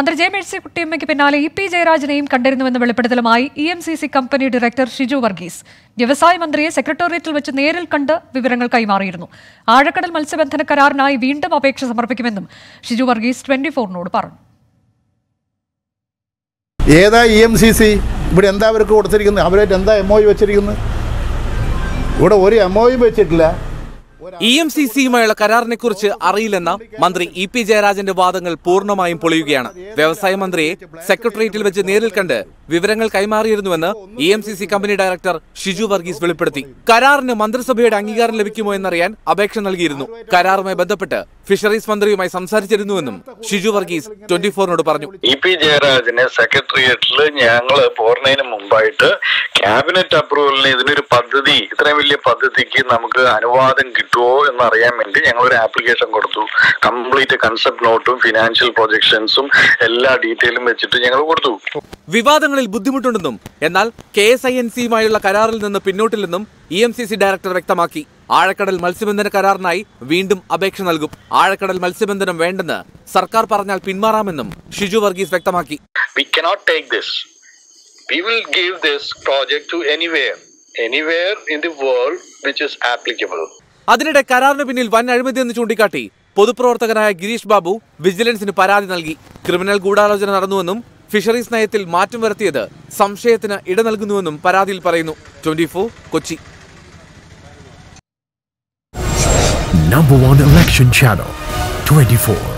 മന്ത്രി ജെ മേഴ്സിക്കുട്ടിയമ്മയ്ക്ക് പിന്നാലെ ഇ പി ജയരാജനെയും കണ്ടിരുന്നുവെന്ന വെളിപ്പെടുത്തലുമായി E M C C company director Shiju Varghese വ്യവസായ മന്ത്രിയെ സെക്രട്ടേറിയറ്റിൽ വെച്ച് നേരിൽ കണ്ട് വിവരങ്ങൾ കൈമാറിയിരുന്നു ആഴക്കടൽ മത്സ്യബന്ധന കരാറിനായി വീണ്ടും അപേക്ഷ സമർപ്പിക്കുമെന്നും ഷിജു വർഗീസ് ട്വന്റി ഫോറിനോട് പറഞ്ഞു ഏതാ ഇ എം സി സി ഇവിടെ എന്താ അവർക്ക് കൊടുത്തിരിക്കുന്നത് അവരായിട്ട് എന്താ എം ഒ വെച്ചിരിക്കുന്നത് ഇവിടെ ഒരു എം ഒ വെച്ചിട്ടില്ല ഇ എം സി സിയുമായുള്ള കരാറിനെ കുറിച്ച് അറിയില്ലെന്ന മന്ത്രി ഇ പി ജയരാജന്റെ വാദങ്ങൾ പൂർണ്ണമായും പൊളിയുകയാണ് വ്യവസായ മന്ത്രിയെ സെക്രട്ടേറിയറ്റിൽ വെച്ച് നേരിൽ കണ്ട് വിവരങ്ങൾ കൈമാറിയിരുന്നുവെന്ന് E M C C company director Shiju Varghese വെളിപ്പെടുത്തി കരാറിന് മന്ത്രിസഭയുടെ അംഗീകാരം ലഭിക്കുമോ എന്നറിയാൻ അപേക്ഷ നൽകിയിരുന്നു കരാറുമായി ബന്ധപ്പെട്ട് ഫിഷറീസ് മന്ത്രിയുമായി സംസാരിച്ചിരുന്നുവെന്നും ഷിജു വർഗീസ് ട്വന്റി ഫോറിനോട് പറഞ്ഞു ഇ പി ജയരാജനെ സെക്രട്ടേറിയറ്റിൽ ഞങ്ങള് പോർണതിന് മുമ്പായിട്ട് ക്യാബിനറ്റ് അപ്രൂവലിന് ഇതിനൊരു പദ്ധതി ഇത്രയും വലിയ പദ്ധതിക്ക് നമുക്ക് അനുവാദം കിട്ടുമോ എന്ന് അറിയാൻ വേണ്ടി ഞങ്ങൾ ഒരു ആപ്ലിക്കേഷൻ കൊടുത്തു കംപ്ലീറ്റ് കൺസെപ്റ്റ് നോട്ടും ഫിനാൻഷ്യൽ പ്രൊജക്ഷൻസും എല്ലാ ഡീറ്റെയിലും വെച്ചിട്ട് ഞങ്ങൾ കൊടുത്തു വിവാദങ്ങളിൽ ബുദ്ധിമുട്ടുണ്ടെന്നും എന്നാൽ കെ എസ് ഐ എൻ സിയുമായുള്ള കരാറിൽ നിന്ന് പിന്നോട്ടില്ലെന്നും E M C C director വ്യക്തമാക്കി ആഴക്കടൽ മത്സ്യബന്ധന കരാറിനായി വീണ്ടും അപേക്ഷ നൽകും ആഴക്കടൽ മത്സ്യബന്ധനം വേണ്ടെന്ന് സർക്കാർ പറഞ്ഞാൽ പിന്മാറാമെന്നും ഷിജു വർഗീസ് വ്യക്തമാക്കി we cannot take this. We will give this project to anywhere, anywhere in the world which is applicable. അതിനിടെ കരാറിന് പിന്നിൽ വൻ അഴിമതി എന്ന് ചൂണ്ടിക്കാട്ടി പൊതുപ്രവർത്തകനായ ഗിരീഷ് ബാബു വിജിലൻസിന് പരാതി നൽകി ക്രിമിനൽ ഗൂഢാലോചന നടന്നുവെന്നും ഫിഷറീസ് നയത്തിൽ മാറ്റം വരുത്തിയത് സംശയത്തിന് ഇട നൽകുന്നുവെന്നും പരാതിയിൽ പറയുന്നു twenty Kochi Number one election channel 24.